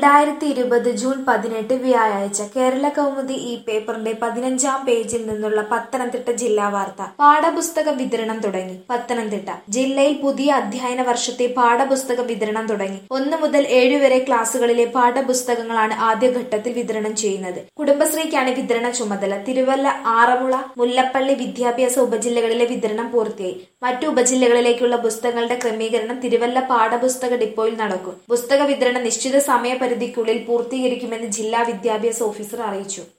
രണ്ടായിരത്തി ഇരുപത് ജൂൺ പതിനെട്ട് വ്യാഴാഴ്ച കേരള കൗമുദി ഈ പേപ്പറിന്റെ പതിനഞ്ചാം പേജിൽ നിന്നുള്ള പത്തനംതിട്ട ജില്ലാ വാർത്ത പാഠപുസ്തക വിതരണം തുടങ്ങി പത്തനംതിട്ട ജില്ലയിൽ പുതിയ അധ്യയന വർഷത്തെ പാഠപുസ്തക വിതരണം തുടങ്ങി ഒന്ന് മുതൽ ഏഴ് വരെ ക്ലാസുകളിലെ പാഠപുസ്തകങ്ങളാണ് ആദ്യഘട്ടത്തിൽ വിതരണം ചെയ്യുന്നത് കുടുംബശ്രീക്കാണ് വിതരണ ചുമതല തിരുവല്ല ആറന്മുള മുല്ലപ്പള്ളി വിദ്യാഭ്യാസ ഉപജില്ലകളിലെ വിതരണം പൂർത്തിയായി മറ്റു ഉപജില്ലകളിലേക്കുള്ള പുസ്തകങ്ങളുടെ ക്രമീകരണം തിരുവല്ല പാഠപുസ്തക ഡിപ്പോയിൽ നടക്കും പുസ്തക വിതരണം നിശ്ചിത സമയപരിധിക്കുള്ളിൽ പൂർത്തീകരിക്കുമെന്ന് ജില്ലാ വിദ്യാഭ്യാസ ഓഫീസർ അറിയിച്ചു